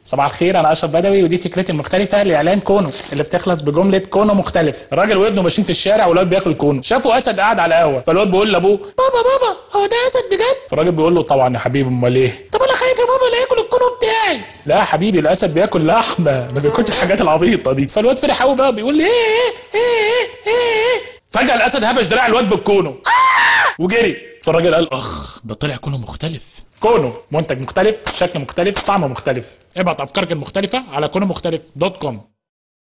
صباح الخير انا اشرف بدوي ودي فكرتي المختلفه لاعلان كونو اللي بتخلص بجمله كونو مختلف الراجل وابنه ماشيين في الشارع والواد بياكل كونو شافوا اسد قاعد على قهوه فالواد بيقول لابوه بابا بابا هو ده اسد بجد فالراجل بيقول له طبعا يا حبيبي امال ايه طب انا خايف يا بابا لا ياكل الكونو بتاعي لا يا حبيبي الاسد بياكل لحمه ما بياكلش الحاجات العبيطه دي فالواد فرح قوي بقى بيقول لي ايه ايه ايه ايه ايه فجاه الاسد هبش دراع الواد بالكونو وجري فالراجل قال اخ ده طلع كونه مختلف كونو منتج مختلف شكل مختلف طعم مختلف ابعت افكارك المختلفه على كونو مختلف دوت كوم